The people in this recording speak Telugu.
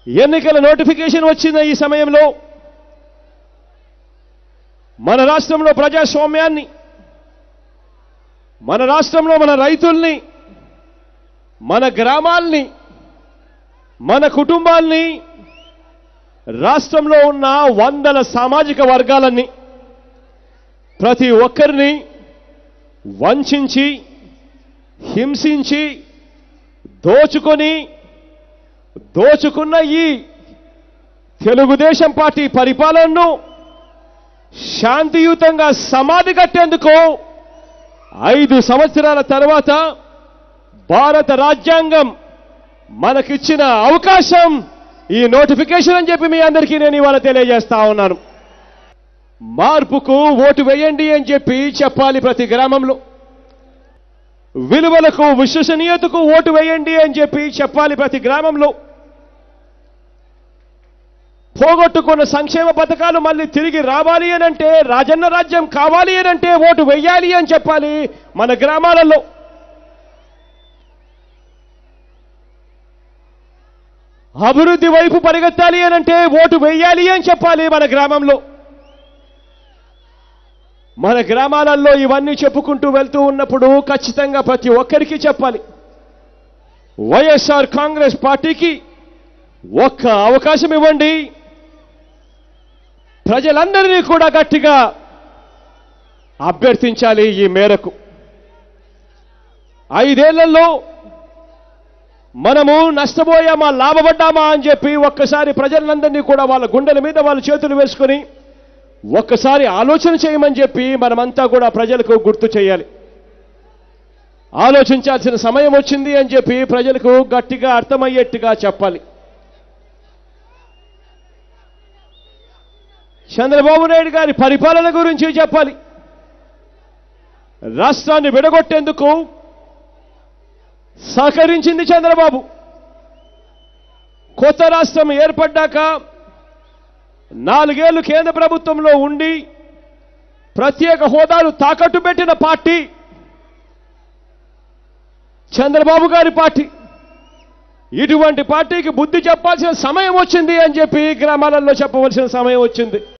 ఎన్నికల నోటిఫికేషన్ వచ్చిన ఈ సమయంలో మన రాష్ట్రంలో ప్రజాస్వామ్యాన్ని మన రాష్ట్రంలో మన రైతుల్ని మన గ్రామాల్ని మన కుటుంబాల్ని రాష్ట్రంలో ఉన్న వందల సామాజిక వర్గాలన్నీ ప్రతి ఒక్కరిని వంచించి హింసించి దోచుకొని దోచుకున్న ఈ తెలుగుదేశం పార్టీ పరిపాలనను శాంతియుతంగా సమాధి కట్టేందుకు ఐదు సంవత్సరాల తర్వాత భారత రాజ్యాంగం మనకిచ్చిన అవకాశం ఈ నోటిఫికేషన్ అని చెప్పి మీ అందరికీ నేను ఇవాళ తెలియజేస్తా ఉన్నాను మార్పుకు ఓటు వేయండి అని చెప్పి చెప్పాలి ప్రతి గ్రామంలో విలువలకు విశ్వసనీయతకు ఓటు వేయండి అని చెప్పి చెప్పాలి ప్రతి గ్రామంలో పోగొట్టుకున్న సంక్షేమ పథకాలు మళ్ళీ తిరిగి రావాలి అని అంటే రాజన్న రాజ్యం కావాలి అని అంటే ఓటు వెయ్యాలి అని చెప్పాలి మన గ్రామాలలో అభివృద్ధి వైపు పరిగెత్తాలి అని అంటే ఓటు వెయ్యాలి అని చెప్పాలి మన గ్రామంలో మన గ్రామాలలో ఇవన్నీ చెప్పుకుంటూ వెళ్తూ ఉన్నప్పుడు ఖచ్చితంగా ప్రతి ఒక్కరికి చెప్పాలి వైఎస్ఆర్ కాంగ్రెస్ పార్టీకి ఒక్క అవకాశం ఇవ్వండి ప్రజలందరినీ కూడా గట్టిగా అభ్యర్థించాలి ఈ మేరకు ఐదేళ్లలో మనము నష్టపోయామా లాభపడ్డామా అని చెప్పి ఒక్కసారి ప్రజలందరినీ కూడా వాళ్ళ గుండెల మీద వాళ్ళ చేతులు వేసుకొని ఒక్కసారి ఆలోచన చేయమని చెప్పి మనమంతా కూడా ప్రజలకు గుర్తు చేయాలి ఆలోచించాల్సిన సమయం వచ్చింది అని చెప్పి ప్రజలకు గట్టిగా అర్థమయ్యేట్టుగా చెప్పాలి చంద్రబాబు నాయుడు గారి పరిపాలన గురించి చెప్పాలి రాష్ట్రాన్ని విడగొట్టేందుకు సహకరించింది చంద్రబాబు కొత్త రాష్ట్రం ఏర్పడ్డాక నాలుగేళ్లు కేంద్ర ప్రభుత్వంలో ఉండి ప్రత్యేక హోదాలు తాకట్టు పెట్టిన పార్టీ చంద్రబాబు గారి పార్టీ ఇటువంటి పార్టీకి బుద్ధి చెప్పాల్సిన సమయం వచ్చింది అని చెప్పి గ్రామాలలో చెప్పవలసిన సమయం వచ్చింది